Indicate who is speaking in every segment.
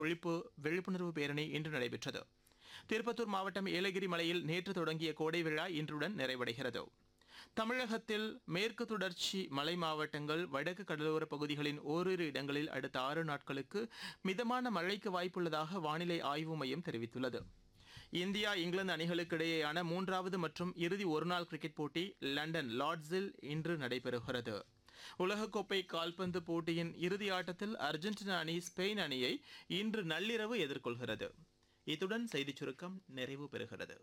Speaker 1: ஒழிப்பு விழிப்புணர்வு பேரணி இன்று நடைபெற்றது திருப்பத்தூர் மாவட்டம் ஏலகிரி மலையில் நேற்று தொடங்கிய கோடை விழா இன்றுடன் நிறைவடைகிறது தமிழகத்தில் மேற்கு தொடர்ச்சி மலை மாவட்டங்கள் வடக்கு கடலோர பகுதிகளின் ஓரிரு இடங்களில் அடுத்த ஆறு நாட்களுக்கு மிதமான மழைக்கு வாய்ப்புள்ளதாக வானிலை ஆய்வு மையம் தெரிவித்துள்ளது இந்தியா இங்கிலாந்து அணிகளுக்கு இடையேயான மூன்றாவது மற்றும் இறுதி ஒருநாள் கிரிக்கெட் போட்டி லண்டன் லார்ட்ஸில் இன்று நடைபெறுகிறது உலகக்கோப்பை கால்பந்து போட்டியின் இறுதி ஆட்டத்தில் அர்ஜென்டினா அணி ஸ்பெயின் அணியை இன்று நள்ளிரவு எதிர்கொள்கிறது இத்துடன் செய்திச் சுருக்கம் நிறைவு பெறுகிறது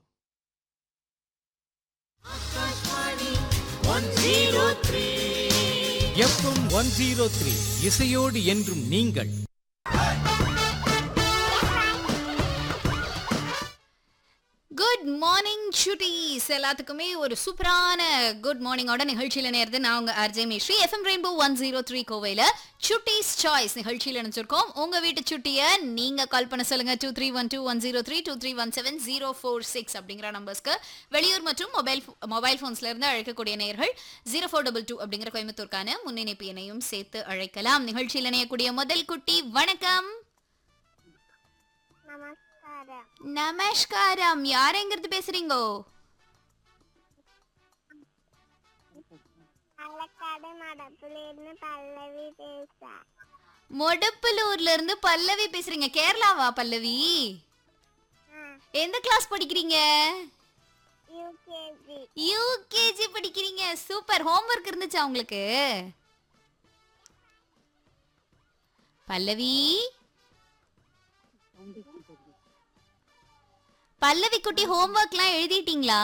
Speaker 2: எஃப்எம் ஒன் ஜீரோ த்ரீ இசையோடு என்றும் நீங்கள்
Speaker 3: குட் மார்னிங் சுட்டீஸ் எல்லாத்துக்குமே ஒரு சூப்பரான குட் மார்னிங்கோட நிகழ்ச்சியில் நேர்ந்து நான் உங்க RJ Mishree FM rainbow one zero three கோவையில் சுட்டீஸ் சாய்ஸ் நிகழ்ச்சியில் நினைச்சிருக்கோம் உங்க வீட்டு சுட்டியை நீங்க கால் பண்ண சொல்லுங்க two three one two one zero three two three one seven zero four six அப்படிங்கிற நம்பர்ஸ்க்கு வெளியூர் மற்றும் மொபைல் மொபைல் ஃபோன்ஸ்ல இருந்து அழைக்கக்கூடிய நேர்கள் ஜீரோ ஃபோர் டபுள் டூ அப்படிங்கிற கோயம்புத்தூர்க்கான முன்னிணைப்பு எண்ணையும் சேர்த்து அழைக்கலாம் நிகழ்ச்சியில் இணையக்கூடிய முதல் குட்டி வணக்கம்
Speaker 4: நமஸ்காரம்
Speaker 3: நமஸ்காரம் யாரெங்கிறது பேசுறீங்கோ
Speaker 4: பாலக்காடு மடப்புலேருந்து பல்லவி பேச
Speaker 3: மொடப்புலூர்ல இருந்து பல்லவி பேசுறீங்க கேரளாவா பல்லவி எந்த கிளாஸ் படிக்கிறீங்க
Speaker 4: யூகேஜி
Speaker 3: யூகேஜி படிக்கிறீங்க சூப்பர் ஹோம்ஒர்க் இருந்துச்சா உங்களுக்கு பல்லவி பல்லவி குட்டி ஹோம்ஒர்க்லாம் எழுதிட்டீங்களா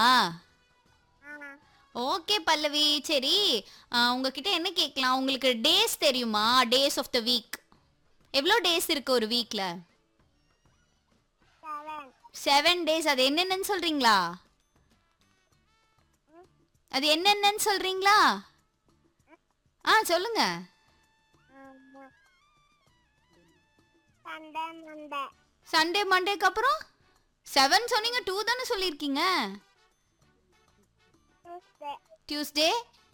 Speaker 3: ஓகே பல்லவி சரி ஆ, உங்ககிட்ட என்ன கேட்கலாம் உங்களுக்கு டேஸ் தெரியுமா டேஸ் ஆஃப் த வீக் எவ்வளோ டேஸ் இருக்கு ஒரு வீக்ல
Speaker 4: செவன்
Speaker 3: செவன் டேஸ் அது என்னென்னன்னு சொல்றீங்களா அது என்னென்னன்னு சொல்றீங்களா ஆ சொல்லுங்க
Speaker 4: சண்டை மண்டை
Speaker 3: சண்டே மண்டேக்கு அப்புறம் செவன் சொன்னீங்க டூ தானே சொல்லியிருக்கீங்க
Speaker 4: டியூஸ்டே
Speaker 3: டியூஸ்டே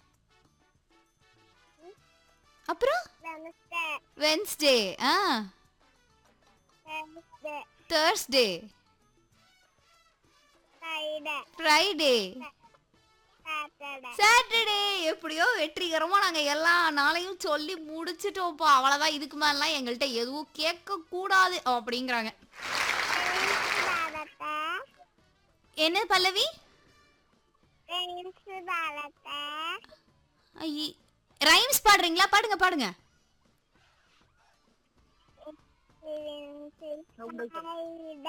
Speaker 3: அப்புறம்
Speaker 4: Wednesday
Speaker 3: Wednesday ah
Speaker 4: Thursday
Speaker 3: Thursday
Speaker 4: Friday
Speaker 3: Friday
Speaker 4: Saturday
Speaker 3: Saturday எப்படியோ வெற்றிகரமா நாங்க எல்லா நாளையும் சொல்லி முடிச்சிட்டோம்ப்பா அவ்வளவுதான் இதுக்கு மேலாம் எங்கள்கிட்ட எதுவும் கேட்க கூடாது அப்படிங்கிறாங்க
Speaker 4: பாலத்தை
Speaker 3: என்ன பல்லவி
Speaker 4: ரெயின்ஸ் பாலத்தை
Speaker 3: ரைம்ஸ் பாடுறீங்களா பாடுங்க பாடுங்க
Speaker 4: ஃப்ரைடே